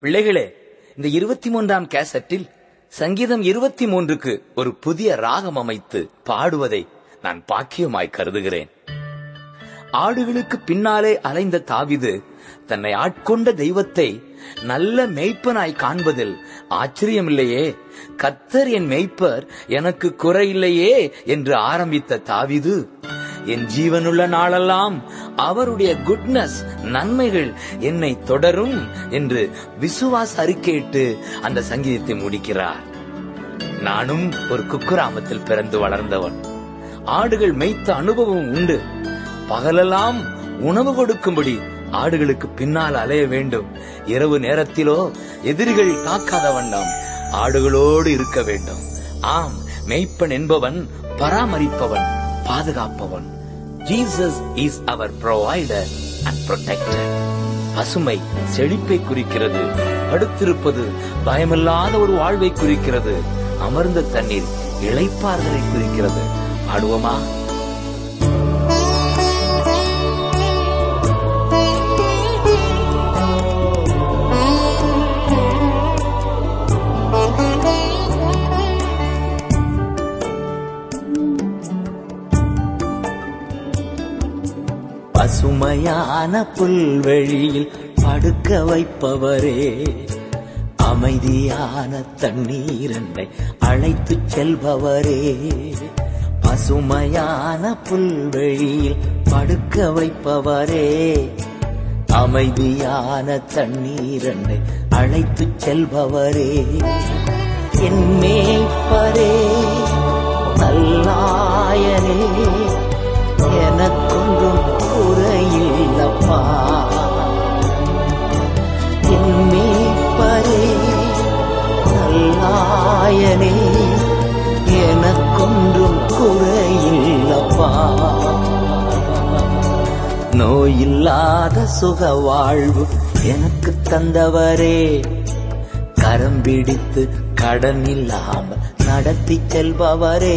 பிள்ளைகளே இந்த இருபத்தி மூன்றாம் கேசட்டில் சங்கீதம் இருபத்தி மூன்றுக்கு ஒரு புதிய ராகம் அமைத்து பாடுவதை நான் பாக்கியமாய் கருதுகிறேன் ஆடுகளுக்கு பின்னாலே அலைந்த தாவிது தன்னை ஆட்கொண்ட தெய்வத்தை நல்ல மேய்ப்பனாய் காண்பதில் ஆச்சரியமில்லையே கத்தர் என் மேய்ப்பர் எனக்கு குறையில்லையே என்று ஆரம்பித்த தாவிது என் ஜீவனுள்ள நாளெல்லாம் அவருடைய குட்னஸ் நன்மைகள் என்னை தொடரும் என்று விசுவாச அறிக்கையிட்டு அந்த சங்கீதத்தை முடிக்கிறார் நானும் ஒரு குக்கிராமத்தில் பிறந்து வளர்ந்தவன் ஆடுகள் மேய்த்த அனுபவம் உண்டு பகலெல்லாம் உணவு கொடுக்கும்படி ஆடுகளுக்கு பின்னால் அலைய வேண்டும் இரவு நேரத்திலோ எதிரிகள் தாக்காத வண்ணம் ஆடுகளோடு இருக்க வேண்டும் ஆம் மெய்ப்பன் என்பவன் பராமரிப்பவன் பாதுகாப்பவன் Jesus is our provider and protector பசுமை செழிப்பை குறிக்கிறது படுத்திருப்பது பயமில்லாத ஒரு வாழ்வை குறிக்கிறது அமர்ந்த தண்ணீர் இளைப்பாறுதலை குறிக்கிறது பாடுவோமா பசுமையான புல்வெளியில் படுக்க வைப்பவரே அமைதியான தண்ணீரண்டை அழைத்து செல்பவரே பசுமையான புல்வெளியில் படுக்க வைப்பவரே அமைதியான தண்ணீரண்டை அழைத்து செல்பவரே என் மேய்ப்பரே நல்லாயனே எனக்கொன்றும் குறையில்லப்பா என் மீட்பரே நல்லாயனே எனக்கொன்றும் குறையில்லப்பா நோயில்லாத சுக வாழ்வு எனக்கு தந்தவரே கரம் பிடித்து கடன் இல்லாமல் நடத்தி செல்பவரே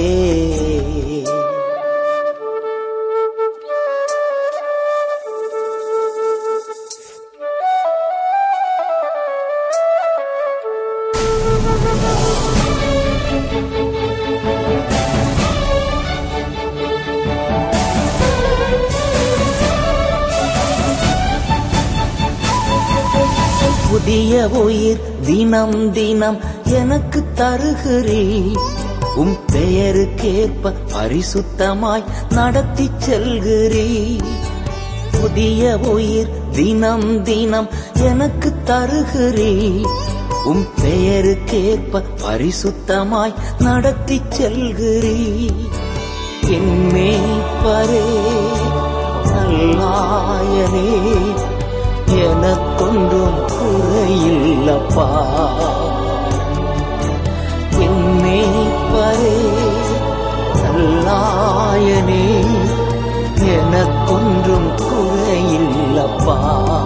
புதிய உயிர் தினம் தினம் எனக்கு தருகிறீ உம் பெயருக்கேற்ப பரிசுத்தமாய் நடத்தி செல்கிறீ புதிய உயிர் தினம் தினம் எனக்கு தருகிறீ உம் பெயருக்கேற்ப பரிசுத்தமாய் நடத்தி செல்கிறீ என் மேய்ப்பரே நல்லாயனே எனக்கொன்றும் குறையில்லப்பா என்னே பரே நல்லாயனே எனக்கொன்றும் குறையில்லப்பா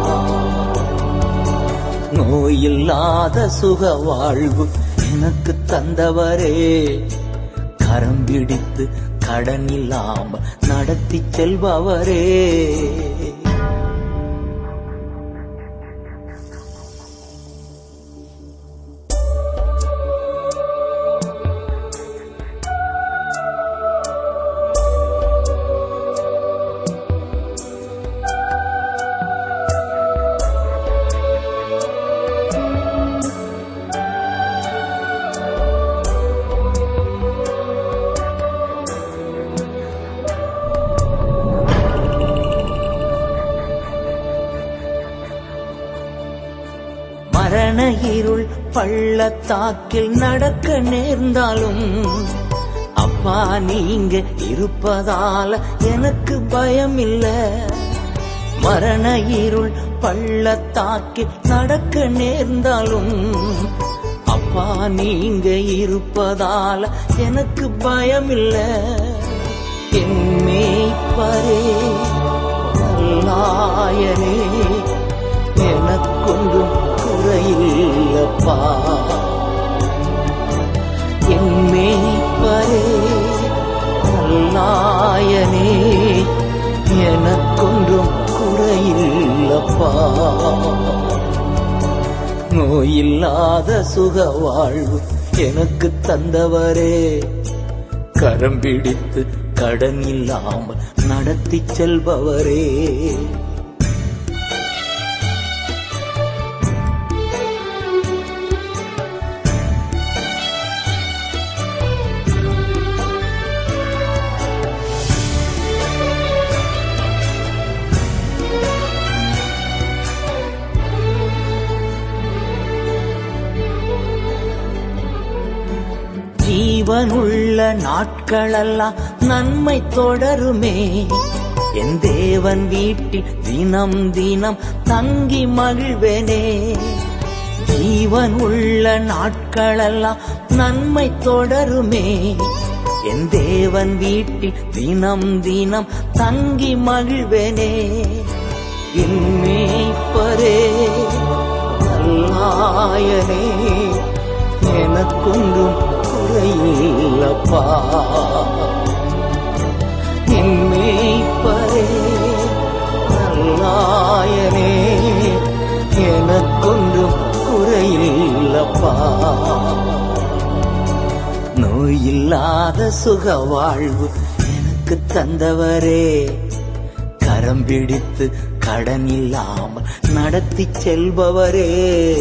நோயில்லாத சுக வாழ்வு எனக்கு தந்தவரே கரம் பிடித்து கடன் இல்லாமல் நடத்தி செல்பவரே மரண இருள் பள்ளத்தாக்கில் நடக்க நேர்ந்தாலும் அப்பா நீங்க இருப்பதால எனக்கு பயம் இல்ல மரண இருள் பள்ளத்தாக்கில் நடக்க நேர்ந்தாலும் அப்பா நீங்க இருப்பதால எனக்கு பயம் இல்ல என் மேய்ப்பரே நல்லாயனே எனக்கொன்றும் குறையில்லப்பா என் மேய்ப்பரே நல்லாயனே எனக்கொன்றும் குறையில்லப்பா நோயில்லாத சுக வாழ்வு எனக்கு தந்தவரே கரம் பிடித்து கடன் இல்லாமல் நடத்தி செல்பவரே ஜீவனுள்ள நாட்களெல்லாம் நன்மை தொடருமே என் தேவன் வீட்டில் தினம் தினம் தங்கி மகிழ்வேனே ஜீவன் உள்ள நாட்களெல்லாம் நன்மை தொடருமே என் தேவன் வீட்டில் தினம் தினம் தங்கி மகிழ்வேனே என் மேய்ப்பரே நல்லாயனே எனக்கொன்றும் குறையில்லப்பா என் மேய்ப்பரே நல்லாயனே எனக்கொன்றும் குறையில்லப்பா நோயில்லாத சுக வாழ்வு எனக்கு தந்தவரே கரம் பிடித்து கடன் இல்லாமல் நடத்தி செல்பவரே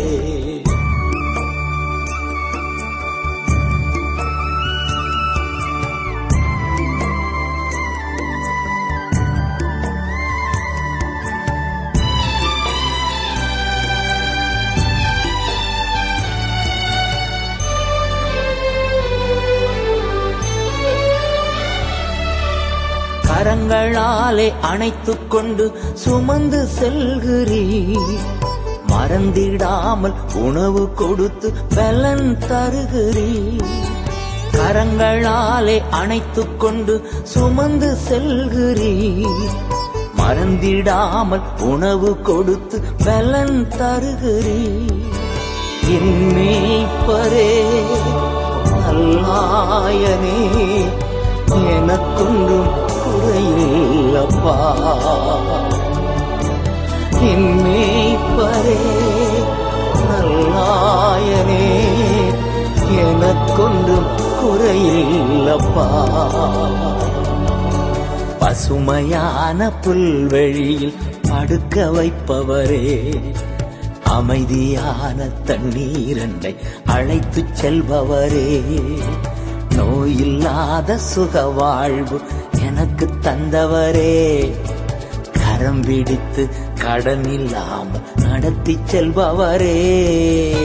கரங்களாலே அணைத்துக் கொண்டு சுமந்து செல்கிறீ மறந்திடாமல் உணவு கொடுத்து பலன் தருகிறீ கரங்களாலே அணைத்துக் கொண்டு சுமந்து செல்கிறீ மறந்திடாமல் உணவு கொடுத்து பலன் தருகிறீ என் மேய்ப்பரே நல்லாயனே எனக்கொன்றும் குறையில்லப்பா என் மேய்ப்பரே நல்லாயனே எனக்கொன்றும் குறையில்லப்பா பசுமையான புல்வெளியில் படுக்க வைப்பவரே அமைதியான தண்ணீரண்டை அழைத்துச் செல்பவரே நோயில்லாத சுக வாழ்வு எனக்கு தந்தவரே கரம் பிடித்து கடன் இல்லாமல் நடத்தி செல்பவரே